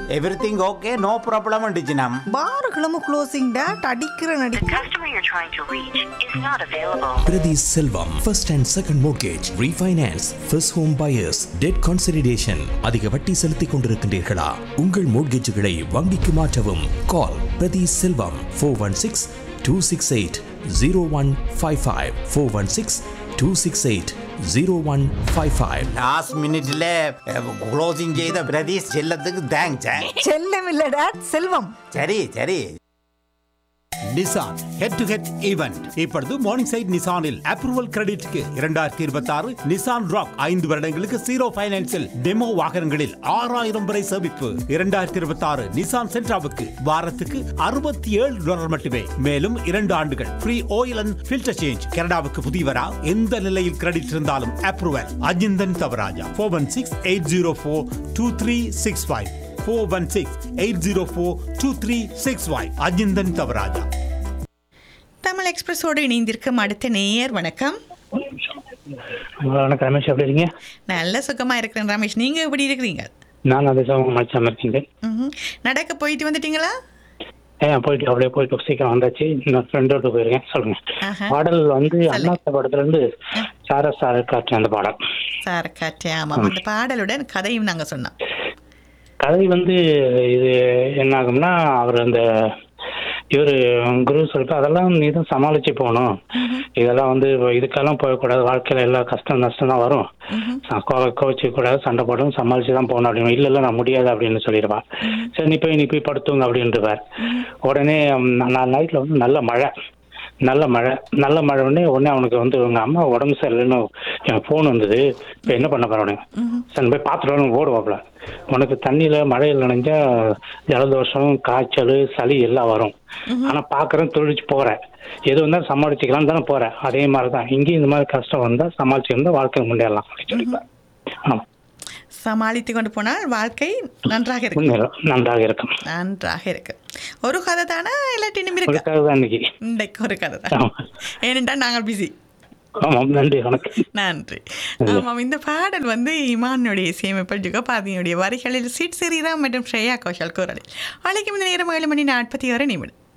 Everything okay no problem டிஜினம் பாருகளும் closing date அடிக்கிற நடி The customer you're trying to reach is not available. Priti Selvam, first and second mortgage, refinance, first home buyers, debt consolidation. அதிக வட்டி செலுத்திக் கொண்டிருக்கின்றீர்களா உங்கள் மோட்கேஜுகளை வங்கிக்கு மாற்றவும் கால் பிரதி Selvam four one six two six eight zero one five five four one six two six eight zero one five five last மினிட்ல closing செய்த பிரதீஷ் செல்லத்துக்கு தேங்க்ஸ் செல்லம் இல்ல டேட் செல்வம் சரி சரி Nissan head to head event இப்பொழுது மார்னிங் சைட் நிசானில் approval கிரெடிட்க்கு இரண்டாயிரத்தி இருபத்தி ஆறு நிசான் ராக் ஐந்து வருடங்களுக்கு ஜீரோ பைனான்சில் டெமோ வாகனங்களில் ஆறாயிரம் வரை சேமிப்பு இரண்டாயிரத்தி இருபத்தி ஆறு நிசான் சென்ட்ராவுக்கு வாரத்துக்கு அறுபத்தி ஏழு டாலர் மட்டுமே மேலும் இரண்டு ஆண்டுகள் free oil and filter change கனடாவுக்கு புதியவரா எந்த நிலையில் கிரெடிட் இருந்தாலும் approval Ajinthan Thavarajah four one six eight zero four two three six five four one six eight zero four two three six five Ajinthan Thavarajah Tamil எக்ஸ்பிரஸோடு இணைந்திருக்கும் அடுத்த நேயர் வணக்கம் வணக்கம் ரமேஷ் எப்படி இருக்கீங்க நல்ல சுகமா இருக்கிறேன் ரமேஷ் நீங்க எப்படி இருக்கிறீங்க நான் அந்த சமம் மச்சாம இருக்கீங்க ம்ஹும். நடக்க போயிட்டு வந்துட்டீங்களா ஏன் போயிட்டு அப்படியே போயிட்டு சீக்கிரம் வந்தாச்சு நான் ஃப்ரெண்டோட போயிருக்கேன் சொல்லுங்க ஆஹா. பாடல் வந்து அண்ணாத்த படத்துல இருந்து சார சார காற்று அந்த பாடல் சார் காற்றே ஆமாம் அந்த பாடலுடன் கதையும் நாங்க சொன்னோம் கதை வந்து இது என்ன ஆகும்னா அவர் அந்த இவர் குரு சொல்லிட்டு அதெல்லாம் நீ தான் சமாளிச்சு போகணும் இதெல்லாம் வந்து இதுக்கெல்லாம் போகக்கூடாது வாழ்க்கையில எல்லா கஷ்டம் நஷ்டம் தான் வரும் கோவ கோவிச்சு கூடாது சண்டை போடணும் சமாளிச்சு தான் போகணும் அப்படின்னு இல்ல இல்ல நான் முடியாது அப்படின்னு சொல்லிடுவா சரி நீ போய் நீ போய் படுத்துங்க அப்படின்றவார் உடனே ம், நான் நைட்ல வந்து நல்ல மழை நல்ல மழை நல்ல மழை உடனே உடனே அவனுக்கு வந்து உங்க அம்மா உடம்பு சரியில்லைன்னு எனக்கு ஃபோன் வந்தது இப்போ என்ன பண்ண போற உடனே சரி போய் பார்த்துட்டு ஓடுவாப்ல உனக்கு தண்ணியில மழையில் நனைஞ்சா ஜலதோஷம் காய்ச்சல் சளி எல்லாம் வரும் ஆனா பாக்குறேன் தொழிச்சு போறேன் எது வந்தாலும் சமாளிச்சுக்கலாம் தானே போறேன் அதே மாதிரி தான் இங்கேயும் இந்த மாதிரி கஷ்டம் வந்தா சமாளிச்சுருந்தா வாழ்க்கை முன்னேறலாம் அப்படின்னு சொல்லிப்பேன் ஆமா சமாளித்து கொண்டு போனால் வாழ்க்கை நன்றாக இருக்கு முன்னேறும் நன்றாக இருக்கும் நன்றாக இருக்கு ஒரு கதை தானா இல்லாட்டி இனிமே இருக்கா அதுக்காக தான் இன்னைக்கு இன்றைக்கு ஒரு கதை தான் ஆமா. ஏனென்றால் நாங்கள் பிஸி ஆமாம் நன்றி வணக்கம் நன்றி ஆமாம் இந்த பாடல் வந்து இமானுடைய இசையமைப்பில் ஜுகபாதியினுடைய வரிகளில் சீட் ஸ்ரீராம் மற்றும் ஸ்ரேயா கோஷல் குரலில் அழைக்கும் இந்த நேரம் ஏழு மணி நாற்பத்தி ஆறு நிமிடம்